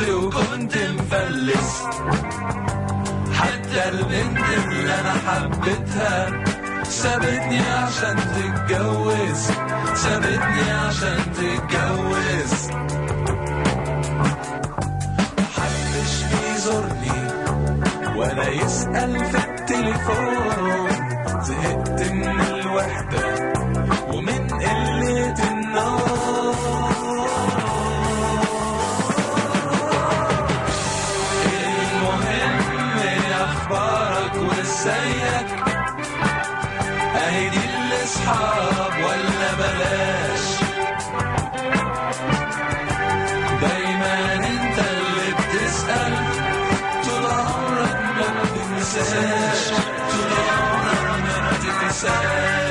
طفل وكنت مفلس حتى البنت اللي انا حبيتها سابتني عشان تتجوز سابتني عشان تتجوز محدش بيزورني ولا يسأل في التليفون زهقت من الوحدة ومن قلة النوم المهم إيه اخبارك وازيك اهي دي الاصحاب ولا بلاش دايما انت اللي بتسأل طول عمرك ما بتنساش طول عمرك ما بتنساش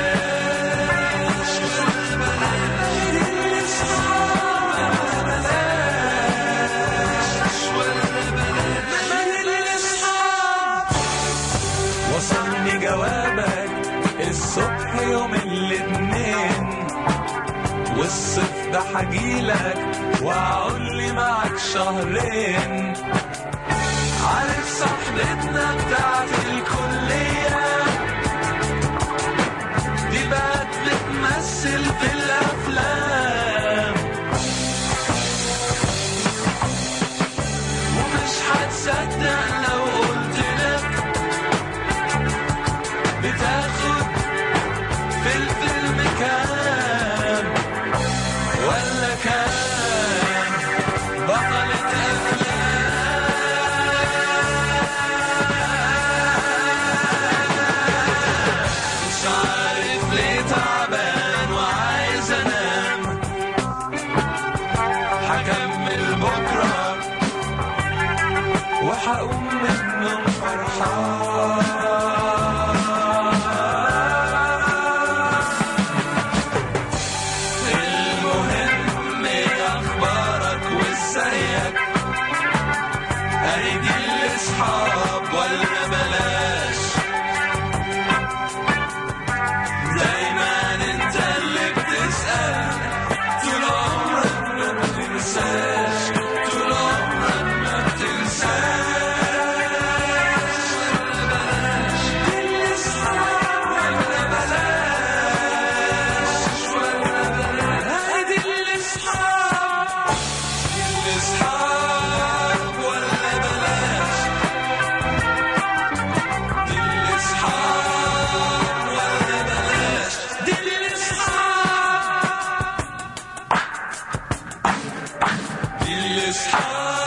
أهي دي الأصحاب ولا بلاش ولا بلاش أهي دي الأصحاب وصلني جوابك الصبح يوم الاثنين والصيف ده حجيلك واقعد لي معاك شهرين عارف صاحبتنا بتاعت الكلية دي بقت بتمثل في الأفلام ومش هتصدق لو قلت لك بتاخد في الفيلم كام ولا كام بطلة أفلام مش عارف ليه تعبان وعايز أنام هكمل بكرة وهقوم من النوم فرحان المهم ايه اخبارك وازيك اهي دي الاصحاب ولا بلاش دايما انت اللي بتسأل طول عمرك ما بتنساش طول عمرك ما بتنساش ولا بلاش دي الاصحاب ولا بلاش ولا بلاش هاي دي الاصحاب الاصحاب ولا بلاش دي الاصحاب ولا بلاش دي الاصحاب دي الاصحاب